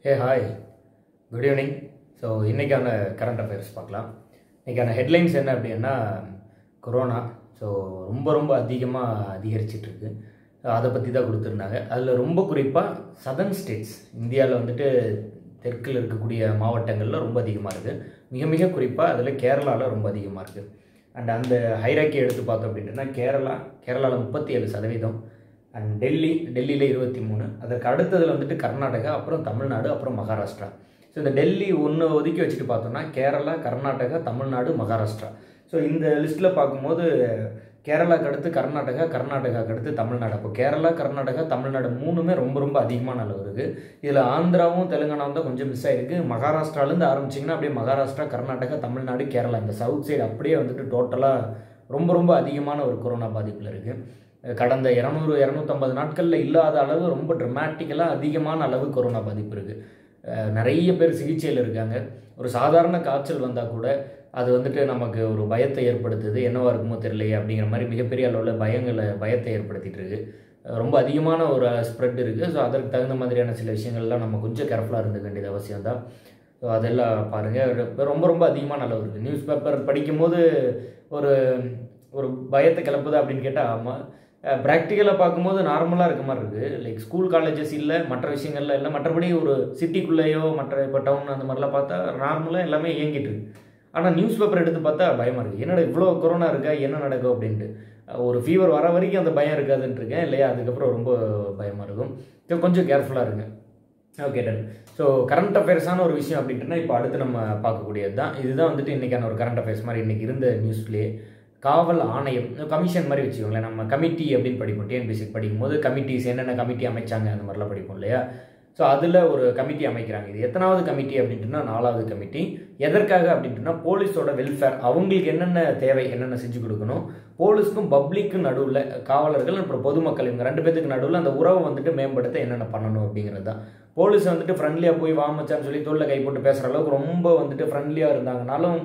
ஹே hi good evening so இன்றைக்கான current affairs பார்க்கலாம் இன்றைக்கான ஹெட்லைன்ஸ் என்ன அப்படின்னா கொரோனா ஸோ ரொம்ப ரொம்ப அதிகமாக அதிகரிச்சிட்ருக்கு அதை பற்றி தான் கொடுத்துருந்தாங்க அதில் ரொம்ப குறிப்பாக சதர்ன் ஸ்டேட்ஸ் இந்தியாவில் வந்துட்டு தெற்கில் இருக்கக்கூடிய மாவட்டங்களில் ரொம்ப அதிகமாக இருக்குது மிக மிக குறிப்பாக அதில் கேரளாவில் ரொம்ப அதிகமாக இருக்குது அண்ட் அந்த ஹைராக்கி எடுத்து பார்த்தோம் அப்படின்னா கேரளா கேரளாவில் முப்பத்தி ஏழு சதவீதம் அண்ட் டெல்லி டெல்லியில் இருபத்தி மூணு அதற்கு அடுத்ததில் வந்துட்டு கர்நாடகா அப்புறம் தமிழ்நாடு அப்புறம் மகாராஷ்டிரா ஸோ இந்த டெல்லி ஒன்று ஒதுக்கி வச்சுட்டு பார்த்தோம்னா கேரளா கர்நாடகா தமிழ்நாடு மகாராஷ்டிரா ஸோ இந்த லிஸ்ட்டில் பார்க்கும்போது கேரளாக்கு அடுத்து கர்நாடகா கர்நாடகாக்கு அடுத்து தமிழ்நாடு அப்போ கேரளா கர்நாடகா தமிழ்நாடு மூணுமே ரொம்ப ரொம்ப அதிகமான அளவு இருக்குது இதில் ஆந்திராவும் தெலுங்கானாவும் தான் கொஞ்சம் மிஸ் ஆகிருக்கு மகாராஷ்டிராலேருந்து ஆரம்பிச்சிங்கன்னா அப்படியே மகாராஷ்டிரா கர்நாடகா தமிழ்நாடு கேரளா இந்த சவுத் சைடு அப்படியே வந்துட்டு டோட்டலாக ரொம்ப ரொம்ப அதிகமான ஒரு கொரோனா பாதிப்பில் இருக்குது கடந்த இரநூறு இரநூத்தம்பது நாட்களில் இல்லாத அளவு ரொம்ப ட்ரமாட்டிக்கலாக அதிகமான அளவு கொரோனா பாதிப்பு இருக்குது நிறைய பேர் சிகிச்சையில் இருக்காங்க ஒரு சாதாரண காய்ச்சல் வந்தால் கூட அது வந்துட்டு நமக்கு ஒரு பயத்தை ஏற்படுத்துது என்னவா இருக்குமோ தெரியலையே அப்படிங்கிற மாதிரி மிகப்பெரிய அளவில் பயங்களை பயத்தை ஏற்படுத்திட்டு இருக்கு ரொம்ப அதிகமான ஒரு ஸ்ப்ரெட் இருக்குது ஸோ அதற்கு தகுந்த மாதிரியான சில விஷயங்கள்லாம் நம்ம கொஞ்சம் கேர்ஃபுல்லாக இருந்துக்க வேண்டியது அவசியம் தான் ஸோ அதெல்லாம் பாருங்கள் ரொம்ப ரொம்ப அதிகமான அளவு இருக்குது நியூஸ் பேப்பர் படிக்கும்போது ஒரு ஒரு பயத்தை கிளப்புதா அப்படின்னு கேட்டால் ஆமாம் ப்ராக்டிக்கலாக பார்க்கும்போது நார்மலாக இருக்க மாதிரி இருக்குது லைக் ஸ்கூல் காலேஜஸ் இல்லை மற்ற விஷயங்கள்ல இல்லை மற்றபடி ஒரு சிட்டிக்குள்ளேயோ மற்ற இப்போ டவுன் அந்த மாதிரிலாம் பார்த்தா நார்மலாக எல்லாமே இயங்கிட்டு இருக்கு ஆனால் நியூஸ் பேப்பர் எடுத்து பார்த்தா பயமாக இருக்குது என்னடா இவ்வளோ கொரோனா இருக்கா என்ன நடக்கும் அப்படின்ட்டு ஒரு ஃபீவர் வர வரைக்கும் அந்த பயம் இருக்காதுன்ட்டு இருக்கேன் இல்லையா அதுக்கப்புறம் ரொம்ப பயமாக இருக்கும் ஸோ கொஞ்சம் கேர்ஃபுல்லாக இருங்க ஓகே டன் ஸோ கரண்ட் அஃபேர்ஸான ஒரு விஷயம் அப்படின்ட்டுனா இப்போ அடுத்து நம்ம பார்க்கக்கூடியது தான் இதுதான் வந்துட்டு இன்றைக்கான ஒரு கரண்ட் அஃபேர்ஸ் மாதிரி இன்றைக்கி இருந்த நியூஸ்லேயே காவல் ஆணையம் கமிஷன் மாதிரி வச்சுக்கோங்களேன் நம்ம கமிட்டி அப்படின்னு படிப்போம் டிஎன்பிசிக்கு படிக்கும்போது கமிட்டிஸ் என்னென்ன கமிட்டி அமைச்சாங்க அந்த மாதிரிலாம் படிப்போம் இல்லையா ஸோ அதில் ஒரு கமிட்டி அமைக்கிறாங்க இது எத்தனாவது கமிட்டி அப்படின்ட்டுனா நாலாவது கமிட்டி எதற்காக அப்படின்ட்டுனா போலீஸோட வெல்ஃபேர் அவங்களுக்கு என்னென்ன தேவை என்னென்ன செஞ்சு கொடுக்கணும் போலீஸ்க்கும் பப்ளிக்கும் நடுவில் காவலர்கள் அப்புறம் பொதுமக்கள் இவங்க ரெண்டு பேத்துக்கு நடுவில் அந்த உறவை வந்துட்டு மேம்படுத்த என்னென்ன பண்ணணும் அப்படிங்கிறது தான் போலீஸ் வந்துட்டு ஃப்ரெண்ட்லியாக போய் வாமச்சான்னு சொல்லி தோளில் கை போட்டு பேசுகிற அளவுக்கு ரொம்ப வந்துட்டு ஃப்ரெண்ட்லியாக இருந்தாங்கனாலும்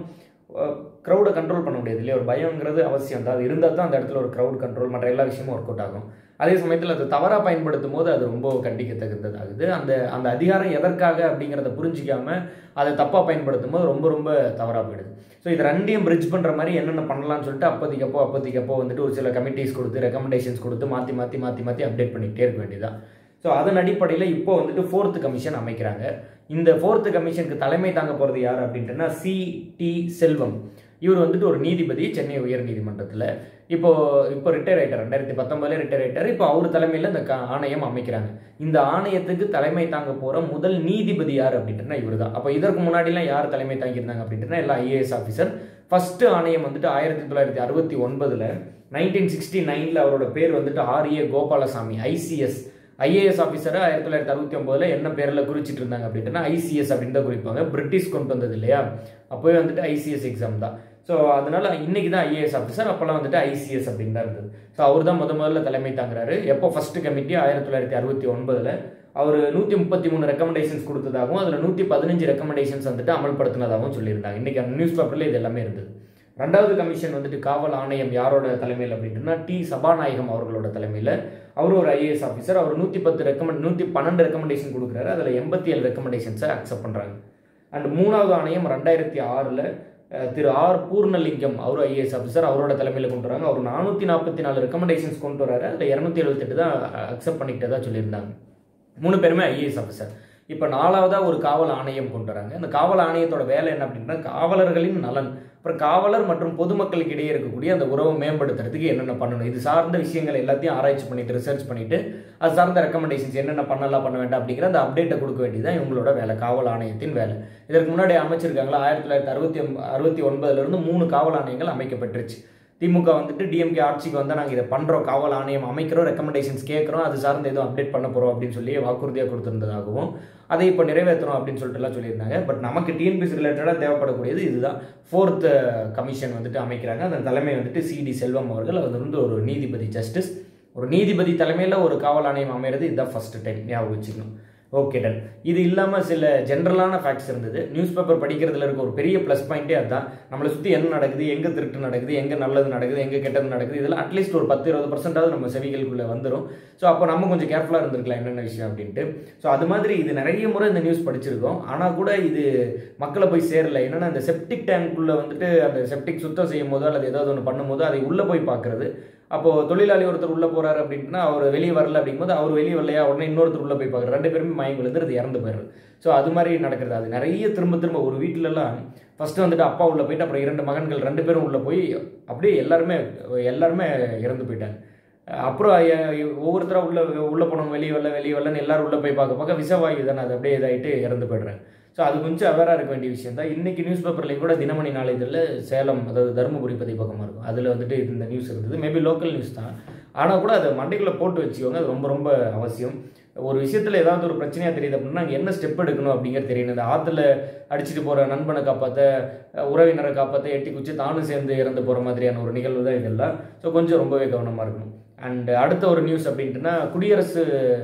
க்ரௌடை கண்ட்ரோல் பண்ண முடியாது இல்லையா ஒரு பயங்கிறது அவசியம் தான் அது இருந்தால் தான் அந்த இடத்துல ஒரு க்ரௌட் கண்ட்ரோல் மற்ற எல்லா விஷயமும் ஒர்க் அவுட் ஆகும் அதே சமயத்தில் அது தவறாக பயன்படுத்தும் போது அது ரொம்ப கண்டிக்கத்தகுந்ததாகுது அந்த அந்த அதிகாரம் எதற்காக அப்படிங்கிறத புரிஞ்சிக்காம அதை தப்பாக பயன்படுத்தும் போது ரொம்ப ரொம்ப தவறாக போயிடுது ஸோ இது ரெண்டையும் பிரிட்ஜ் பண்ணுற மாதிரி என்னென்ன பண்ணலாம்னு சொல்லிட்டு அப்போதைக்கப்போ அப்போதைக்கப்போ வந்துட்டு ஒரு சில கமிட்டிஸ் கொடுத்து ரெக்கமெண்டேஷன்ஸ் கொடுத்து மாற்றி மாற்றி மாற்றி மாற்றி அப்டேட் பண்ணிக்கிட்டே இருக்க வேண்டியதான் ஸோ அதன் அடிப்படையில் இப்போ வந்துட்டு ஃபோர்த்து கமிஷன் அமைக்கிறாங்க இந்த ஃபோர்த்து கமிஷனுக்கு தலைமை தாங்க போகிறது யார் அப்படின்ட்டுனா சி டி செல்வம் இவர் வந்துட்டு ஒரு நீதிபதி சென்னை உயர் நீதிமன்றத்தில் இப்போ இப்போ ரிட்டையர் ஆயிட்டார் ரெண்டாயிரத்தி பத்தொன்பதுல ரிட்டையர் ஆயிட்டார் இப்போ அவர் தலைமையில் இந்த ஆணையம் அமைக்கிறாங்க இந்த ஆணையத்துக்கு தலைமை தாங்க போகிற முதல் நீதிபதி யார் அப்படின்ட்டுனா இவர் தான் அப்போ இதற்கு முன்னாடிலாம் யார் தலைமை தாங்கியிருந்தாங்க அப்படின்ட்டுனா எல்லாம் ஐஏஎஸ் ஆஃபீஸர் ஃபர்ஸ்ட் ஆணையம் வந்துட்டு ஆயிரத்தி தொள்ளாயிரத்தி அறுபத்தி ஒன்பதில் நைன்டீன் சிக்ஸ்டி நைனில் அவரோட பேர் வந்துட்டு R A Gopalaswamy ICS IAS ஆஃபீஸரை ஆயிரத்தி தொள்ளாயிரத்தி அறுபத்தி ஒம்போதில் என்ன பேரில் குறிச்சிட்டு இருந்தாங்க அப்படின்னா ஐசிஎஸ் அப்படின்னு தான் குறிப்பாங்க பிரிட்டிஷ் கொண்டு வந்தது இல்லையா அப்போவே வந்துட்டு ஐசிஎஸ் எக்ஸாம் தான் ஸோ அதனால இன்னைக்கு தான் ஐஏஎஸ் ஆஃபீஸர் அப்போல்லாம் வந்துட்டு ஐசிஎஸ் அப்படின்னு தான் இருந்தது ஸோ அவர் தான் முத முதல்ல தலைமை தாங்குறாரு எப்போ ஃபர்ஸ்ட் கமிட்டி ஆயிரத்தி தொள்ளாயிரத்தி அறுபத்தி ஒன்பதில் அவர் நூற்றி முப்பத்தி மூணு ரெக்கமெண்டேஷன்ஸ் கொடுத்ததாகவும் அதில் நூற்றி பதினஞ்சு ரெக்கமெண்டேஷன்ஸ் வந்துட்டு அமல்படுத்தினதாகவும் சொல்லியிருந்தாங்க இன்னைக்கு அந்த நியூஸ் பேப்பரில் இது எல்லாமே இருந்தது ரெண்டாவது கமிஷன் வந்துட்டு காவல் ஆணையம் யாரோட தலைமையில் அப்படின்னா டி சபாநாயகம் அவர்களோட தலைமையில் அவர் ஒரு ஐஏஎஸ் ஆஃபீஸர் அவர் நூற்றி பத்து ரெக்கமெண்ட் நூற்றி பன்னெண்டு ரெக்கமெண்டேஷன் கொடுக்குறாரு அதில் எண்பத்தி ஏழு ரெக்கமெண்டேஷன்ஸை அக்செப்ட் பண்ணுறாங்க அண்ட் மூணாவது ஆணையம் ரெண்டாயிரத்தி ஆறில் திரு ஆர் பூர்ணலிங்கம் அவர் ஐஏஎஸ் ஆஃபீஸர் அவரோட தலைமையில் கொண்டு வராங்க அவர் நானூற்றி நாற்பத்தி நாலு ரெக்கமெண்டேஷன்ஸ் கொண்டு வராரு அதில் இரநூத்தி எழுபத்தெட்டு தான் அக்செப்ட் பண்ணிக்கிட்டதா சொல்லியிருந்தாங்க மூணு பேருமே ஐஏஎஸ் ஆஃபீஸர் இப்போ நாலாவதாக ஒரு காவல் ஆணையம் கொண்டு வராங்க இந்த காவல் ஆணையத்தோட வேலை என்ன அப்படின்னா காவலர்களின் நலன் அப்புறம் காவலர் மற்றும் பொதுமக்களுக்கு இடையே இருக்கக்கூடிய அந்த உறவை மேம்படுத்துறதுக்கு என்னென்ன பண்ணணும் இது சார்ந்த விஷயங்கள் எல்லாத்தையும் ஆராய்ச்சி பண்ணிட்டு ரிசர்ச் பண்ணிட்டு அது சார்ந்த ரெக்கமெண்டேஷன்ஸ் என்னென்ன பண்ணலாம் பண்ண வேண்டாம் அப்படிங்கிற அந்த அப்டேட்டை கொடுக்க வேண்டியதான் இவங்களோட வேலை காவல் ஆணையத்தின் வேலை இதற்கு முன்னாடி அமைச்சிருக்காங்களா ஆயிரத்தி தொள்ளாயிரத்தி அறுபத்தி அறுபத்தி ஒன்பதுலேருந்து மூணு காவல் ஆணையங்கள் அமைக்கப்பட்டுருச்சு திமுக வந்துட்டு டிஎம்கே ஆட்சிக்கு வந்தால் நாங்கள் இதை பண்ணுறோம் காவல் ஆணையம் அமைக்கிறோம் ரெக்கமெண்டேஷன்ஸ் கேட்குறோம் அது சார்ந்து எதுவும் அப்டேட் பண்ண போகிறோம் அப்படின்னு சொல்லி வாக்குறுதியாக கொடுத்துருந்ததாகவும் அதை இப்போ நிறைவேற்றணும் அப்படின்னு சொல்லிட்டுலாம் சொல்லியிருந்தாங்க பட் நமக்கு டிஎன்பிசி ரிலேட்டடாக தேவைப்படக்கூடியது இதுதான் ஃபோர்த் கமிஷன் வந்துட்டு அமைக்கிறாங்க அந்த தலைமை வந்துட்டு சிடி செல்வம் அவர்கள் அது வந்து ஒரு நீதிபதி ஜஸ்டிஸ் ஒரு நீதிபதி தலைமையில் ஒரு காவல் ஆணையம் அமைகிறது இதுதான் ஃபர்ஸ்ட் டைம் ஞாபகம் வச்சுக்கணும் ஓகே டன் இது இல்லாமல் சில ஜென்ரலான ஃபேக்ட்ஸ் இருந்தது நியூஸ் பேப்பர் படிக்கிறதுல இருக்க ஒரு பெரிய ப்ளஸ் பாயிண்ட்டே அதுதான் நம்மளை சுற்றி என்ன நடக்குது எங்கே திருட்டு நடக்குது எங்கே நல்லது நடக்குது எங்கே கெட்டது நடக்குது இதெல்லாம் அட்லீஸ்ட் ஒரு பத்து இருபது பர்சன்டாவது நம்ம செவிகளுக்குள்ளே வந்துடும் ஸோ அப்போ நம்ம கொஞ்சம் கேர்ஃபுல்லாக இருந்திருக்கலாம் என்னென்ன விஷயம் அப்படின்ட்டு ஸோ அது மாதிரி இது நிறைய முறை இந்த நியூஸ் படிச்சிருக்கோம் ஆனால் கூட இது மக்களை போய் சேரல என்னென்னா இந்த செப்டிக் டேங்க்குள்ளே வந்துட்டு அந்த செப்டிக் சுத்தம் செய்யும் போதோ அல்லது ஏதாவது ஒன்று பண்ணும்போது அதை உள்ளே போய் பார்க்குறது அப்போது தொழிலாளி ஒருத்தர் உள்ளே போகிறாரு அப்படின்னா அவர் வெளியே வரல அப்படிங்கும்போது அவர் வெளியே வரலையா உடனே இன்னொருத்தர் உள்ளே போய் பார்க்குறாரு ரெண்டு பேருமே மயங்கி விழுந்து அது இறந்து போயிடுறது ஸோ அது மாதிரி நடக்கிறது அது நிறைய திரும்ப திரும்ப ஒரு வீட்டிலலாம் ஃபஸ்ட்டு வந்துட்டு அப்பா உள்ளே போயிட்டு அப்புறம் இரண்டு மகன்கள் ரெண்டு பேரும் உள்ளே போய் அப்படியே எல்லாருமே எல்லாருமே இறந்து போயிட்டாங்க அப்புறம் ஒவ்வொருத்தராக உள்ள உள்ளே போனவங்க வெளியே வரல வெளியே வரலன்னு எல்லாரும் உள்ளே போய் பார்க்க பார்க்க விஷவாயு தானே அது அப்படியே இதாகிட்டு இறந்து போய்டுறாங்க ஸோ அது கொஞ்சம் அவேராக இருக்க வேண்டிய விஷயம் தான் இன்றைக்கி நியூஸ் பேப்பர்லேயும் கூட தினமணி நாளிதழில் சேலம் அதாவது தருமபுரி பதிப்பகமாக இருக்கும் அதில் வந்துட்டு இந்த நியூஸ் இருந்தது மேபி லோக்கல் நியூஸ் தான் ஆனால் கூட அதை மண்டைக்குள்ளே போட்டு வச்சுக்கோங்க அது ரொம்ப ரொம்ப அவசியம் ஒரு விஷயத்தில் ஏதாவது ஒரு பிரச்சனையாக தெரியுது அப்படின்னா நாங்கள் என்ன ஸ்டெப் எடுக்கணும் அப்படிங்கிறது தெரியணும் இந்த ஆற்றுல அடிச்சுட்டு போகிற நண்பனை காப்பாற்ற உறவினரை காப்பாற்ற எட்டி குச்சி தானும் சேர்ந்து இறந்து போகிற மாதிரியான ஒரு நிகழ்வு தான் இதெல்லாம் ஸோ கொஞ்சம் ரொம்பவே கவனமாக இருக்கணும் அண்ட் அடுத்த ஒரு நியூஸ் அப்படின்ட்டுனா குடியரசு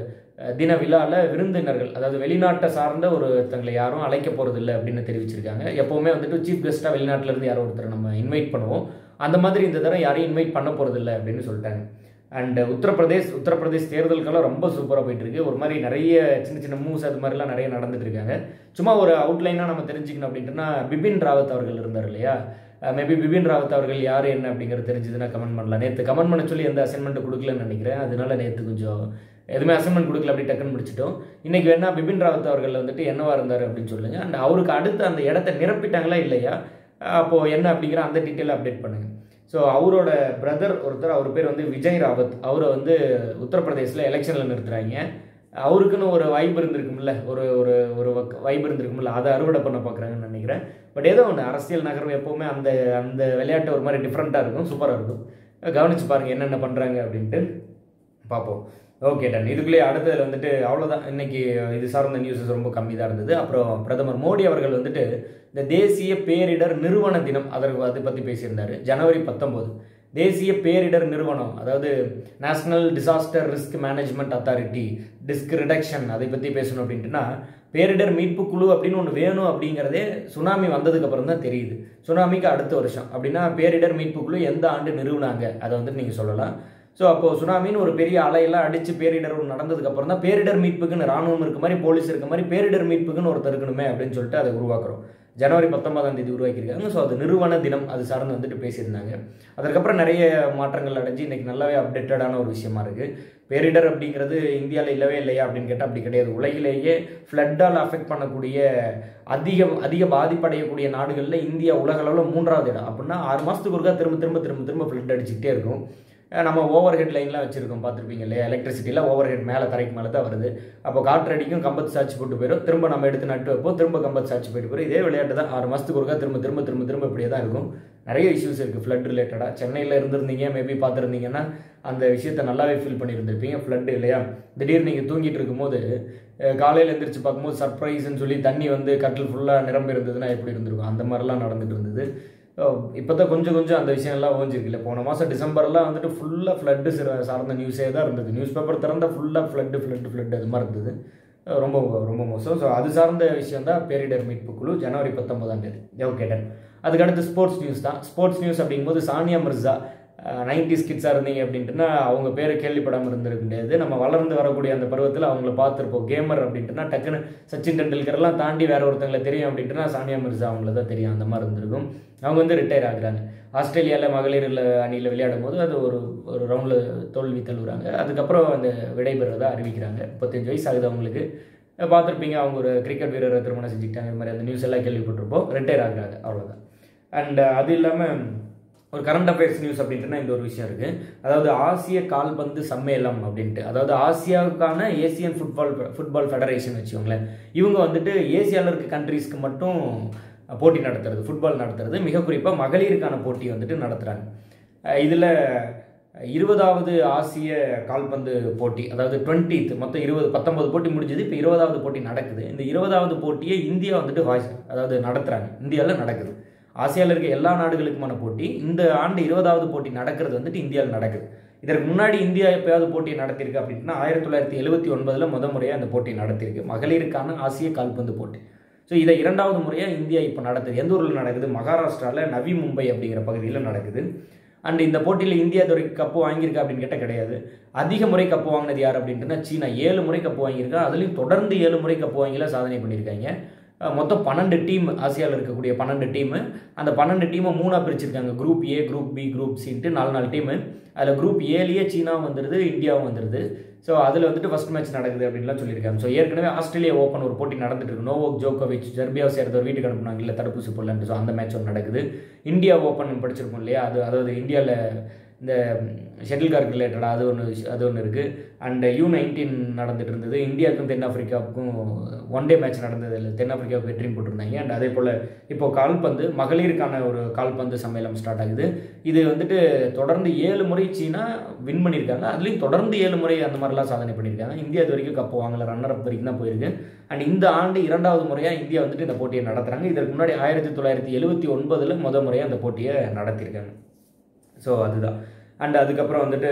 தின விழாவில் விருந்தினர்கள் அதாவது வெளிநாட்டை சார்ந்த ஒருத்தங்களை யாரும் அழைக்க போகிறது இல்லை அப்படின்னு தெரிவிச்சிருக்காங்க எப்போவுமே வந்துட்டு சீஃப் கெஸ்ட்டாக வெளிநாட்டிலேருந்து யாரோ ஒருத்தரை நம்ம இன்வைட் பண்ணுவோம் அந்த மாதிரி இந்த தடவை யாரையும் இன்வைட் பண்ண போகிறது இல்லை அப்படின்னு சொல்லிட்டாங்க அண்ட் உத்தரப்பிரதேஷ் உத்தரப்பிரதேஷ் தேர்தலுக்கெல்லாம் ரொம்ப சூப்பராக போயிட்டு இருக்கு ஒரு மாதிரி நிறைய சின்ன சின்ன மூவ்ஸ் அது மாதிரிலாம் நிறைய நடந்துட்டு இருக்காங்க சும்மா ஒரு அவுட்லைனாக நம்ம தெரிஞ்சுக்கணும் அப்படின்ட்டுனா பிபின் ராவத் அவர்கள் இருந்தார் இல்லையா மேபி பிபின் ராவத் அவர்கள் யார் என்ன அப்படிங்கிறது தெரிஞ்சதுன்னா கமெண்ட் பண்ணலாம் நேற்று கமெண்ட் பண்ண சொல்லி எந்த அசைன்மெண்ட் கொடுக்கலன்னு நினைக்கிறேன் அதனால நேற்று கொஞ்சம் எதுவுமே அசைன்மெண்ட் கொடுக்கல அப்படி டக்குன்னு முடிச்சிட்டோம் இன்றைக்கி வேணா பிபின் ராவத் அவர்கள் வந்துட்டு என்னவா இருந்தார் அப்படின்னு சொல்லுங்கள் அண்ட் அவருக்கு அடுத்து அந்த இடத்த நிரப்பிட்டாங்களா இல்லையா அப்போது என்ன அப்படிங்கிற அந்த டீட்டெயில் அப்டேட் பண்ணுங்கள் ஸோ அவரோட பிரதர் ஒருத்தர் அவர் பேர் வந்து விஜய் ராவத் அவரை வந்து உத்தரப்பிரதேசில் எலெக்ஷனில் நிறுத்துறாங்க அவருக்குன்னு ஒரு வைப் இருந்திருக்கும்ல ஒரு ஒரு ஒரு வைப் இருந்திருக்கும்ல அதை அறுவடை பண்ண பார்க்குறாங்கன்னு நினைக்கிறேன் பட் ஏதோ ஒன்று அரசியல் நகரம் எப்போவுமே அந்த அந்த விளையாட்டு ஒரு மாதிரி டிஃப்ரெண்ட்டாக இருக்கும் சூப்பராக இருக்கும் கவனிச்சு பாருங்கள் என்னென்ன பண்ணுறாங்க அப்படின்ட்டு பார்ப்போம் ஓகே டன் இதுக்குள்ளேயே அடுத்ததில் வந்துட்டு அவ்வளோதான் இன்னைக்கு இது சார்ந்த நியூஸஸ் ரொம்ப கம்மி தான் இருந்தது அப்புறம் பிரதமர் மோடி அவர்கள் வந்துட்டு இந்த தேசிய பேரிடர் நிறுவன தினம் அதற்கு அதை பற்றி பேசியிருந்தார் ஜனவரி பத்தொம்போது தேசிய பேரிடர் நிறுவனம் அதாவது national disaster risk management authority disk reduction அதை பற்றி பேசணும் அப்படின்ட்டுனா பேரிடர் மீட்பு குழு அப்படின்னு ஒன்று வேணும் அப்படிங்கிறதே சுனாமி வந்ததுக்கு அப்புறம் தான் தெரியுது சுனாமிக்கு அடுத்த வருஷம் அப்படின்னா பேரிடர் மீட்பு குழு எந்த ஆண்டு நிறுவனாங்க அதை வந்துட்டு நீங்கள் சொல்லலாம் ஸோ அப்போது சுனாமின்னு ஒரு பெரிய அலையெல்லாம் அடித்து பேரிடர் ஒன்று நடந்ததுக்கு அப்புறம் தான் பேரிடர் மீட்புக்குன்னு ராணுவம் இருக்க மாதிரி போலீஸ் இருக்க மாதிரி பேரிடர் மீட்புக்குன்னு ஒருத்தர் இருக்கணுமே அப்படின்னு சொல்லிட்டு அதை உருவாக்குறோம் ஜனவரி பத்தொன்பதாம் தேதி உருவாக்கியிருக்காங்க ஸோ அது நிறுவன தினம் அது சார்ந்து வந்துட்டு பேசியிருந்தாங்க அதற்கப்புறம் நிறைய மாற்றங்கள் அடைஞ்சு இன்றைக்கி நல்லாவே அப்டேட்டடான ஒரு விஷயமா இருக்குது பேரிடர் அப்படிங்கிறது இந்தியாவில் இல்லவே இல்லையா அப்படின்னு கேட்டால் அப்படி கிடையாது உலகிலேயே ஃப்ளட்டால் அஃபெக்ட் பண்ணக்கூடிய அதிக அதிக பாதிப்படையக்கூடிய நாடுகளில் இந்தியா உலக அளவில் மூன்றாவது இடம் அப்படின்னா ஆறு மாதத்துக்கு ஒருக்கா திரும்ப திரும்ப திரும்ப திரும்ப ஃப்ளட் அடிச்சுக்கிட்டே இருக்கும் நம்ம ஓவர் ஹெட் லைன்லாம் வச்சுருக்கோம் பார்த்துருப்பீங்க இல்லையா எலக்ட்ரிசிட்டியில் ஓவர் ஹெட் மேலே தரைக்கு மேலே தான் வருது அப்போ காற்று அடிக்கும் கம்பத்து சாட்சி போட்டு போயிடும் திரும்ப நம்ம எடுத்து நட்டு வைப்போம் திரும்ப கம்பத்து சாட்சி போயிட்டு போயிடும் இதே விளையாட்டு தான் ஆறு மாதத்துக்கு ஒருக்கா திரும்ப திரும்ப திரும்ப திரும்ப இப்படியே தான் இருக்கும் நிறைய இஷ்யூஸ் இருக்குது ஃப்ளட் ரிலேட்டடாக சென்னையில் இருந்திருந்தீங்க மேபி பார்த்துருந்தீங்கன்னா அந்த விஷயத்தை நல்லாவே ஃபீல் பண்ணியிருந்திருப்பீங்க ஃப்ளட் இல்லையா திடீர்னு நீங்கள் தூங்கிட்டு இருக்கும்போது காலையில் எந்திரிச்சு பார்க்கும்போது சர்ப்ரைஸ்ன்னு சொல்லி தண்ணி வந்து கட்டில் ஃபுல்லாக நிரம்பி இருந்ததுன்னா எப்படி இருந்திருக்கும் அந்த மாதிரிலாம் நடந்துட்டு இருந்தது இப்போ தான் கொஞ்சம் கொஞ்சம் அந்த விஷயம்லாம் ஓஞ்சிருக்குல்ல போன மாதம் டிசம்பர்லாம் வந்துட்டு ஃபுல்லாக ஃப்ளட்டு சார்ந்த நியூஸே தான் இருந்தது நியூஸ் பேப்பர் திறந்தால் ஃபுல்லாக ஃப்ளட்டு ஃப்ளட்டு ஃப்ளட் அது மாதிரி இருந்தது ரொம்ப ரொம்ப மோசம் ஸோ அது சார்ந்த விஷயம் தான் பேரிடர் மீட்பு குழு ஜனவரி பத்தொன்பதாம் தேதி ஓகே டன் அதுக்கடுத்து ஸ்போர்ட்ஸ் நியூஸ் தான் ஸ்போர்ட்ஸ் நியூஸ் அப்படிங்கும்போது சானியா மிர்சா நைன்டி ஸ்கிட்ஸாக இருந்தீங்க அப்படின்ட்டுனா அவங்க பேரை கேள்விப்படாமல் இருந்திருக்க முடியாது நம்ம வளர்ந்து வரக்கூடிய அந்த பருவத்தில் அவங்கள பார்த்துருப்போம் கேமர் அப்படின்ட்டுனா டக்குன்னு சச்சின் டெண்டுல்கர்லாம் தாண்டி வேற ஒருத்தங்களை தெரியும் அப்படின்ட்டுனா சானியா மிர்சா அவங்கள தான் தெரியும் அந்த மாதிரி இருந்திருக்கும் அவங்க வந்து ரிட்டையர் ஆகுறாங்க ஆஸ்திரேலியாவில் மகளிரில் அணியில் விளையாடும் போது அது ஒரு ஒரு ரவுண்டில் தோல்வி தள்ளுறாங்க அதுக்கப்புறம் அந்த விடைபெறதை அறிவிக்கிறாங்க முப்பத்தஞ்சு வயசு ஆகுது அவங்களுக்கு பார்த்துருப்பீங்க அவங்க ஒரு கிரிக்கெட் வீரரை திருமணம் செஞ்சுக்கிட்டாங்க இந்த மாதிரி அந்த நியூஸ் எல்லாம் கேள்விப்பட்டிருப்போம் ரிட்டையர் ஆகுறாங்க அவ்வளோதான் அண்ட் அது இல்லாமல் ஒரு கரண்ட் அஃபேர்ஸ் நியூஸ் அப்படின்ட்டுனா இந்த ஒரு விஷயம் இருக்குது அதாவது ஆசிய கால்பந்து சம்மேளம் அப்படின்ட்டு அதாவது ஆசியாவுக்கான ஏசியன் ஃபுட்பால் ஃபுட்பால் ஃபெடரேஷன் வச்சுக்கோங்களேன் இவங்க வந்துட்டு ஏசியாவில் இருக்க கண்ட்ரீஸ்க்கு மட்டும் போட்டி நடத்துறது ஃபுட்பால் நடத்துறது மிக குறிப்பாக மகளிருக்கான போட்டி வந்துட்டு நடத்துகிறாங்க இதில் இருபதாவது ஆசிய கால்பந்து போட்டி அதாவது டுவெண்ட்டீத் மொத்தம் இருபது பத்தொன்பது போட்டி முடிஞ்சது இப்போ இருபதாவது போட்டி நடக்குது இந்த இருபதாவது போட்டியை இந்தியா வந்துட்டு வாய்ஸ் அதாவது நடத்துகிறாங்க இந்தியாவில் நடக்குது ஆசியாவில் இருக்க எல்லா நாடுகளுக்குமான போட்டி இந்த ஆண்டு இருபதாவது போட்டி நடக்கிறது வந்துட்டு இந்தியாவில் நடக்குது இதற்கு முன்னாடி இந்தியா எப்பயாவது போட்டியை நடத்தியிருக்கு அப்படின்னா ஆயிரத்தி தொள்ளாயிரத்தி எழுபத்தி ஒன்பதில் முத முறையாக அந்த போட்டி நடத்தியிருக்கு மகளிருக்கான ஆசிய கால்பந்து போட்டி ஸோ இதை இரண்டாவது முறையாக இந்தியா இப்போ நடக்குது எந்த ஊரில் நடக்குது மகாராஷ்டிராவில் நவி மும்பை அப்படிங்கிற பகுதியில் நடக்குது அண்ட் இந்த போட்டியில் இந்தியா இது வரைக்கும் கப்பு வாங்கியிருக்கா அப்படின்னு கேட்டால் கிடையாது அதிக முறை கப்பு வாங்கினது யார் அப்படின்ட்டுனா சீனா ஏழு முறை கப்பு வாங்கியிருக்கா அதுலேயும் தொடர்ந்து ஏழு முறை கப்பு வாங்கில சாதனை பண்ணியிருக்காங்க அஹ் மொத்தம் பன்னெண்டு டீம் ஆசியாவில் இருக்கக்கூடிய பன்னெண்டு டீமு அந்த பன்னெண்டு டீமை மூணாக பிரிச்சிருக்காங்க group A group B group சின்ட்டு நாலு நாலு டீமு அதில் குரூப் ஏலேயே சீனாவும் வந்துடுது இந்தியாவும் வந்துடுது ஸோ அதில் வந்துட்டு ஃபஸ்ட் மேட்ச் நடக்குது அப்படின்லாம் சொல்லியிருக்காங்க ஸோ ஏற்கனவே ஆஸ்திரேலியா ஓப்பன் ஒரு போட்டி நடந்துட்டு இருக்கு நோவோக் ஜோகோவிச் ஜெர்பியாவை சேர்ந்தவர் வீட்டுக்கு அனுப்புனாங்க இல்லை தடுப்பூசி போடலன்ட்டு ஸோ அந்த மேட்ச் ஒன்று நடக்குது இந்தியா ஓப்பன் படிச்சிருக்கோம் இல்லையா அது அதாவது இந்தியாவில் இந்த ஷட்டில் கார்க் ரிலேட்டடாக அது ஒன்று அது ஒன்று இருக்குது அண்ட் யூ நைன்டீன் நடந்துட்டு இருந்தது இந்தியாவுக்கும் தென்னாப்பிரிக்காவுக்கும் ஒன் டே மேட்ச் நடந்தது இல்லை தென்னாப்பிரிக்காவுக்கு வெற்றியும் போட்டிருந்தாங்க அண்ட் அதே போல் இப்போ கால்பந்து மகளிருக்கான ஒரு கால்பந்து சம்மேளனம் ஸ்டார்ட் ஆகுது இது வந்துட்டு தொடர்ந்து ஏழு முறை சீனா வின் பண்ணியிருக்காங்க அதுலேயும் தொடர்ந்து ஏழு முறை அந்த மாதிரிலாம் சாதனை பண்ணியிருக்காங்க இந்தியா இது வரைக்கும் கப்பு வாங்கல ரன்னர் அப் வரைக்கும் தான் போயிருக்கு அண்ட் இந்த ஆண்டு இரண்டாவது முறையாக இந்தியா வந்துட்டு இந்த போட்டியை நடத்துகிறாங்க இதற்கு முன்னாடி ஆயிரத்தி தொள்ளாயிரத்தி எழுபத்தி ஒன்பதில் முத முறையாக அந்த போட்டியை நடத்தியிருக்காங்க ஸோ அதுதான் அண்ட் அதுக்கப்புறம் வந்துட்டு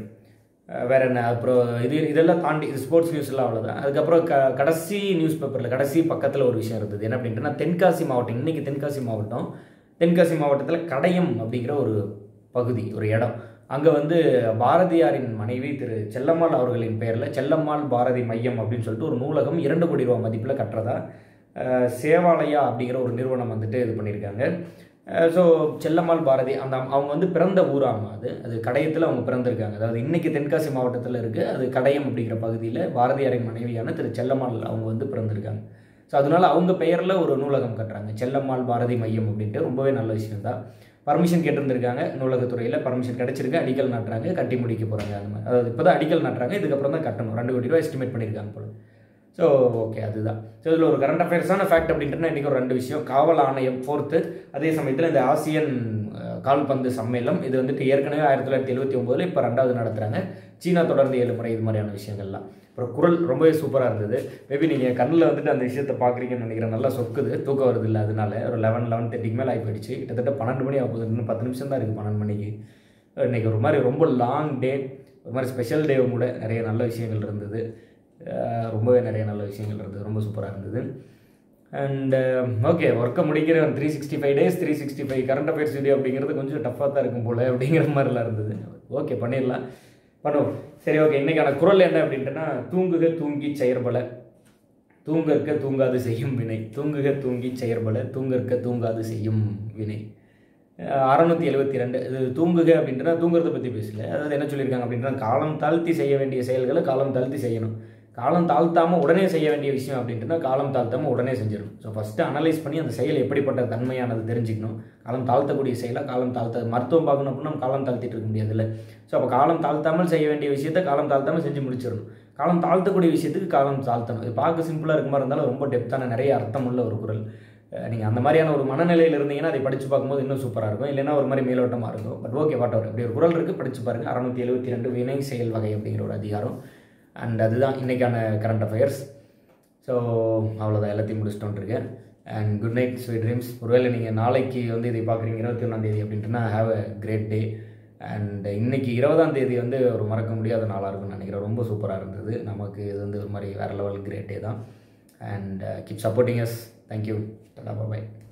அஹ், வேற என்ன அப்புறம் இது இதெல்லாம் தாண்டி இது ஸ்போர்ட்ஸ் நியூஸ்லாம் அவ்வளோதான் அதுக்கப்புறம் க கடைசி நியூஸ் பேப்பரில் கடைசி பக்கத்தில் ஒரு விஷயம் இருந்தது என்ன அப்படின்ட்டுனா தென்காசி மாவட்டம் இன்னைக்கு தென்காசி மாவட்டம் தென்காசி மாவட்டத்தில் கடையம் அப்படிங்கிற ஒரு பகுதி ஒரு இடம் அங்கே வந்து பாரதியாரின் மனைவி திரு செல்லம்மாள் அவர்களின் பெயரில் செல்லம்மாள் பாரதி மையம் அப்படின்னு சொல்லிட்டு ஒரு நூலகம் இரண்டு கோடி ரூபா மதிப்பில் கட்டுறதா அஹ், சேவாலயா அப்படிங்கிற ஒரு நிறுவனம் வந்துட்டு இது பண்ணியிருக்காங்க ஸோ செல்லம்மாள் பாரதி அந்த அவங்க வந்து பிறந்த ஊராமா அது அது கடையத்தில் அவங்க பிறந்திருக்காங்க அதாவது இன்னைக்கு தென்காசி மாவட்டத்தில் இருக்குது அது கடையம் அப்படிங்கிற பகுதியில் பாரதியாரின் மனைவியான திரு செல்லம்மாள் அவங்க வந்து பிறந்திருக்காங்க ஸோ அதனால அவங்க பெயரில் ஒரு நூலகம் கட்டுறாங்க செல்லம்மாள் பாரதி மையம் அப்படின்ட்டு ரொம்பவே நல்ல விஷயம் தான் பர்மிஷன் கேட்டிருந்திருக்காங்க நூலகத்துறையில் பர்மிஷன் கிடச்சிருக்கு அடிக்கல் நாட்டுறாங்க கட்டி முடிக்க போகிறாங்க அந்த மாதிரி அதாவது இப்போ தான் அடிக்கல் நாட்டுறாங்க இதுக்கப்புறம் தான் கட்டணும் ரெண்டு கோடி ரூபாய் எஸ்டிமேட் பண்ணியிருக்காங்க போல ஸோ ஓகே அதுதான் ஸோ இதில் ஒரு கரண்ட் அஃபேர்ஸான ஃபேக்ட் அப்படின்ட்டுனா இன்றைக்கி ஒரு ரெண்டு விஷயம் காவல் ஆணையம் ஃபோர்த்து அதே சமயத்தில் இந்த ஆசியன் அஹ், கால்பந்து சம்மேளம் இது வந்துட்டு ஏற்கனவே ஆயிரத்தி தொள்ளாயிரத்தி எழுபத்தி ஒம்போதில் இப்போ ரெண்டாவது நடத்துகிறாங்க சீனா தொடர்ந்து ஏழு முறை இது மாதிரியான விஷயங்கள்லாம் அப்புறம் குரல் ரொம்பவே சூப்பராக இருந்தது மேபி நீங்கள் கண்ணில் வந்துட்டு அந்த விஷயத்தை பார்க்குறீங்கன்னு நினைக்கிறேன் நல்லா சொக்குது தூக்கம் வருது இல்லை அதனால ஒரு லெவன் லெவன் தேர்ட்டிக்கு மேலே ஆகி போயிடுச்சு கிட்டத்தட்ட பன்னெண்டு மணி ஆக போகுது இன்னும் பத்து நிமிஷம் தான் இருக்குது பன்னெண்டு மணிக்கு இன்றைக்கி ஒரு மாதிரி ரொம்ப லாங் டே ஒரு மாதிரி ஸ்பெஷல் டேவும் கூட நிறைய நல்ல விஷயங்கள் இருந்தது அஹ் ரொம்பவே நிறைய நல்ல விஷயங்கள் இருந்தது ரொம்ப சூப்பராக இருந்தது அண்டு ஓகே ஒர்க்கை முடிக்கிற three sixty five days three sixty five current affairs video அப்படிங்கிறது கொஞ்சம் டஃப்பாக தான் இருக்கும் போல் அப்படிங்கிற மாதிரிலாம் இருந்தது ஓகே பண்ணிடலாம் பண்ணுவோம் சரி ஓகே இன்றைக்கான குரல் என்ன அப்படின்ட்டுனா தூங்குக தூங்கி செயற்பல தூங்கற்க தூங்காது செய்யும் வினை தூங்குக தூங்கி செயற்பல தூங்கற்க தூங்காது செய்யும் வினை அறநூற்றி எழுபத்தி ரெண்டு இது தூங்குக அப்படின்றா தூங்குறதை பற்றி பேசல அதாவது என்ன சொல்லியிருக்காங்க அப்படின்றா காலம் தாழ்த்தி செய்ய வேண்டிய செயல்களை காலம் தாழ்த்தி செய்யணும் காலம் தாழ்த்தாமல் உடனே செய்ய வேண்டிய விஷயம் அப்படின்ட்டுனா காலம் தாழ்த்தாமல் உடனே செஞ்சிடணும் ஸோ ஃபஸ்ட்டு அனலைஸ் பண்ணி அந்த செயல் எப்படிப்பட்ட தன்மையானது தெரிஞ்சுக்கணும் காலம் தாழ்த்தக்கூடிய செயலாக காலம் தாழ்த்த மருத்துவம் பார்க்கணும் அப்படின்னா நம்ம காலம் தாழ்த்திட்டு இருக்க முடியாதுல்ல ஸோ அப்போ காலம் தாழ்த்தாமல் செய்ய வேண்டிய விஷயத்தை காலம் தாழ்த்தாமல் செஞ்சு முடிச்சிடணும் காலம் தாழ்த்தக்கூடிய விஷயத்துக்கு காலம் தாழ்த்தணும் இது பார்க்க சிம்பிளாக இருக்க மாதிரி இருந்தாலும் ரொம்ப டெப்த்தான நிறைய அர்த்தமுள்ள ஒரு குரல் நீங்கள் அந்த மாதிரியான ஒரு மனநிலையில் இருந்தீங்கன்னா அதை படித்து பார்க்கும்போது இன்னும் சூப்பராக இருக்கும் இல்லைன்னா ஒரு மாதிரி மேலோட்டமாக இருக்கும் பட் ஓகே வாட் அவர் அப்படி ஒரு குரல் இருக்குது படித்து பாருங்கள் அறநூற்றி எழுபத்தி ரெண்டு வினை செயல் வகை அப்படிங்கிற ஒரு அதிகாரம் அண்ட் அதுதான் இன்றைக்கான கரண்ட் அஃபேர்ஸ் ஸோ அவ்வளோதான் எல்லாத்தையும் முடிச்சுட்டு இருக்கேன் and good night sweet dreams ஒருவேளை நீங்கள் நாளைக்கு வந்து இதை பார்க்குறீங்க இருபத்தி ஒன்றாந்தேதி அப்படின்ட்டுனா have a great day and இன்னைக்கு இருபதாம் தேதி வந்து ஒரு மறக்க முடியாத நாளாக இருக்கும்னு நினைக்கிறேன் ரொம்ப சூப்பராக இருந்தது நமக்கு இது வந்து ஒரு மாதிரி வேறு லெவல் கிரேட் டே தான் and keep supporting us thank you tata bye